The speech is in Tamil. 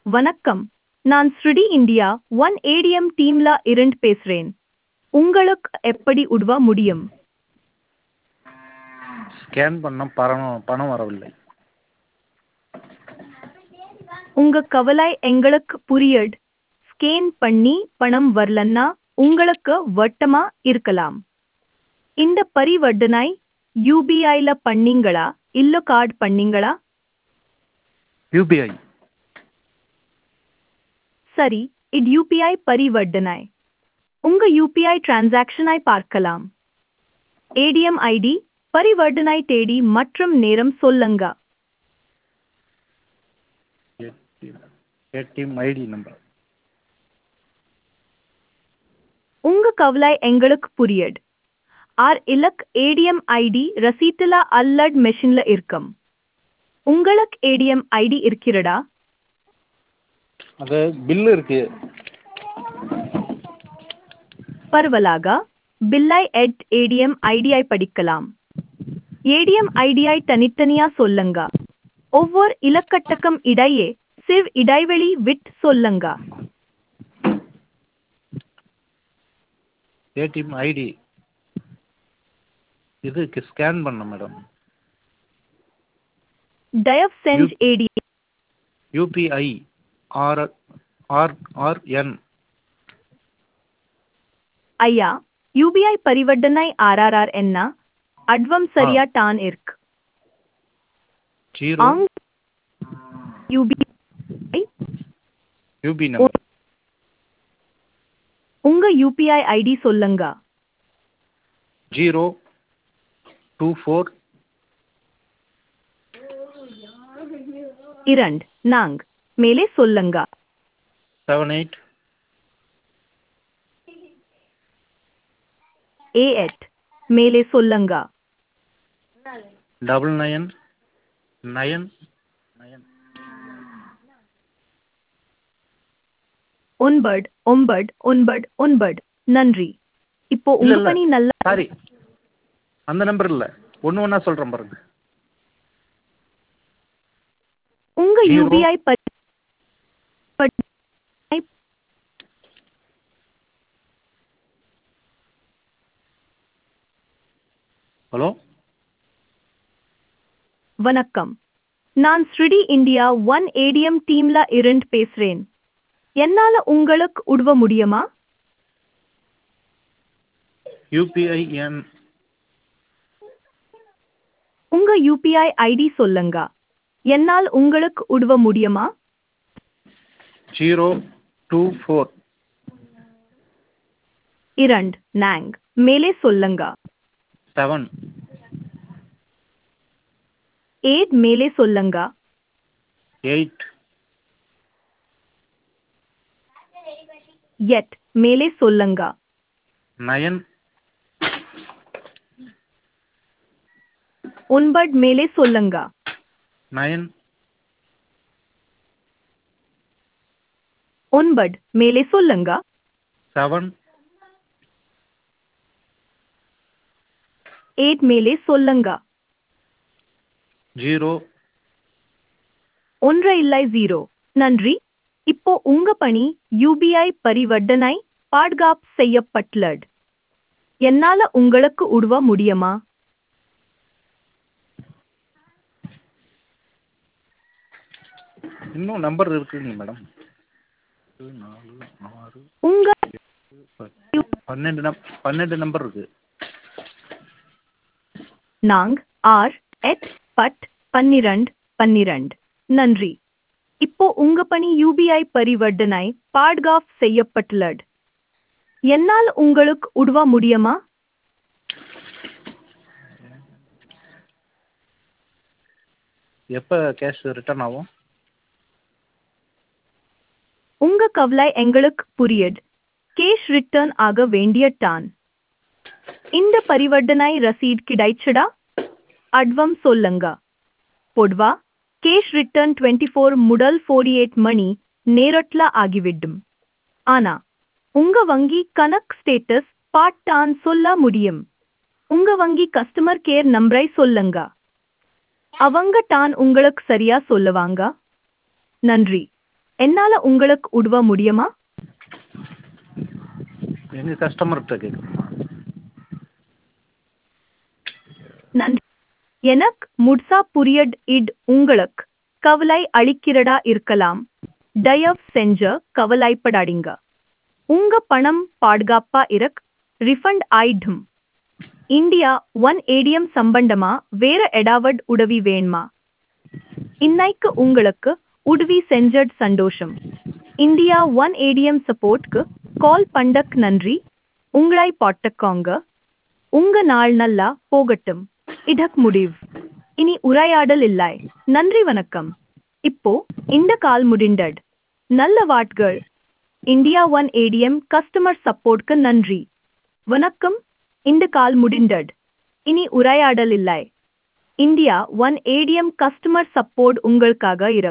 வணக்கம் நான் ஸ்ருடி இந்தியா ஒன் ஏடிஎம் டீம்ல இருந்து பேசுறேன் உங்களுக்கு எப்படி உதவ முடியும் ஸ்கேன் பண்ண பணம் பணம் வரவில்லை உங்க கவலை எங்களுக்கு புரியுது ஸ்கேன் பண்ணி பணம் வரலன்னா உங்களுக்கு வட்டமா இருக்கலாம் இந்த பரிவர்த்தனை யூபிஐல பண்ணீங்களா இல்ல கார்டு பண்ணீங்களா யூபிஐ சரி இது யூபிஐ பரிவர்த்தனை உங்க யூபிஐ டிரான்சாக்ஷனை பார்க்கலாம் ஏடிஎம் ஐடி பரிவர்த்தனை தேதி மற்றும் நேரம் சொல்லுங்க ஏடிஎம் ஐடி நம்பர் உங்க கவலை எங்களுக்கு புரியுது ஆர் இலக் ஏடிஎம் ஐடி ரசீட்டுல அல்லட் மெஷின்ல இருக்கும் உங்களுக்கு ஏடிஎம் ஐடி இருக்கிறதா அது பில்லு இருக்கு பரவலாக பில்லை எட் ஏடிஎம் ஐடியை படிக்கலாம் ஏடிஎம் ஐடியை தனித்தனியா சொல்லுங்க ஒவ்வொரு இலக்கட்டக்கம் இடையே சிவ் இடைவெளி விட் சொல்லுங்க ஏடிஎம் ஐடி இதுக்கு ஸ்கேன் பண்ண மேடம் தயவு செஞ்சு ஏடி யூபிஐ ஆர் ஆர் ஆர்என் ஐயா யூபிஐ பரிவர்த்தனை ஆர்ஆர்ஆர் என்ன அட்வம் சரியா டான் இருக்கு ஜீரோ ஆங் யூபிஐ யூபி நம்பர் உங்க யூபிஐ ஐடி சொல்லுங்க ஜீரோ டூ ஃபோர் இரண்டு நாங் மேலே சொல்லுங்க செவன் எயிட் ஏ எட் மேலே சொல்லுங்க டபுள் நயன் நயன் நயன் ஒன்பது ஒன்பது ஒன்பது ஒன்பது நன்றி இப்போ இல்ல, உங்க இல்ல. பணி நல்லா சாரி அந்த நம்பர் இல்லை ஒன்று ஒன்றா சொல்கிறேன் பாருங்க உங்க Zero. யூபிஐ பரி பரி- ஹலோ வணக்கம் நான் ஸ்ருடி இந்தியா ஒன் ஏடிஎம் டீம்ல இருந்து பேசுறேன் என்னால உங்களுக்கு உதவ முடியுமா யூபிஐ என் உங்க யூபிஐ ஐடி சொல்லுங்க என்னால் உங்களுக்கு உதவ முடியுமா ஜீரோ டூ ஃபோர் இரண்டு நாங் மேலே சொல்லுங்க செவன் ஏட் மேலே சொல்லுங்க எயிட் எட் மேலே சொல்லுங்க நயன் ஒன்பது மேலே சொல்லுங்க நயன் ஒன்பது மேலே சொல்லுங்க செவன் ஏட் மேலே சொல்லுங்க ஜீரோ ஒன்று இல்லை ஜீரோ நன்றி இப்போ உங்க பணி யூபிஐ பரிவர்த்தனை பாதுகாப்பு செய்யப்பட்டுள்ளது என்னால உங்களுக்கு உதவ முடியுமா இன்னும் நம்பர் இருக்குங்க மேடம் எட்டு, நாலு ஆறு உங்க பத்து, பன்னெண்டு நம் பன்னெண்டு நம்பர் இருக்கு நாங் ஆர் எட் பட் பன்னிரண்டு பன்னிரண்டு நன்றி இப்போ உங்க பணி யூபிஐ பரிவர்த்தனை பாதுகாப்பு செய்யப்பட்டுள்ளது என்னால் உங்களுக்கு உதவ முடியுமா எப்போ கேஷ் ரிட்டர்ன் ஆகும் உங்க கவலை எங்களுக்கு புரியுது கேஷ் ரிட்டர்ன் ஆக வேண்டிய டான் இந்த பரிவர்த்தனை ரசீட் கிடைச்சடா அட்வம் சொல்லுங்க பொதுவா கேஷ் ரிட்டர்ன் டுவெண்ட்டி ஃபோர் முதல் ஃபோர்டி எயிட் மணி நேரட்ல ஆகிவிடும் ஆனா உங்க வங்கி கணக்கு ஸ்டேட்டஸ் பாட்டான் சொல்ல முடியும் உங்க வங்கி கஸ்டமர் கேர் நம்பரை சொல்லுங்க அவங்க டான் உங்களுக்கு சரியா சொல்லுவாங்க நன்றி என்னால உங்களுக்கு உதவ முடியுமா எங்கள் கஸ்டமர்கிட்ட கேட்கணுமா நன்றி எனக்கு முட்சா புரியட் இட் உங்களுக்கு கவலை அளிக்கிறதா இருக்கலாம் தயவு செஞ்ச கவலைப்படாதீங்க உங்க பணம் பாதுகாப்பா இருக் ரிஃபண்ட் ஆயிடும் இந்தியா ஒன் ஏடிஎம் சம்பந்தமா வேற எடாவட் உதவி வேணுமா இன்னைக்கு உங்களுக்கு உதவி செஞ்சட் சந்தோஷம் இந்தியா ஒன் ஏடிஎம் சப்போர்ட்க்கு கால் பண்டக் நன்றி உங்களை பாட்டுக்கோங்க உங்க நாள் நல்லா போகட்டும் இதக் முடிவு இனி உரையாடல் இல்லை நன்றி வணக்கம் இப்போ இந்த கால் முடிந்தட் நல்ல வாட்கள் இந்தியா ஒன் ஏடிஎம் கஸ்டமர் சப்போர்ட்க்கு நன்றி வணக்கம் இந்த கால் முடிந்தட் இனி உரையாடல் இல்லை India one ATM customer support உங்களுக்காக இருக்கு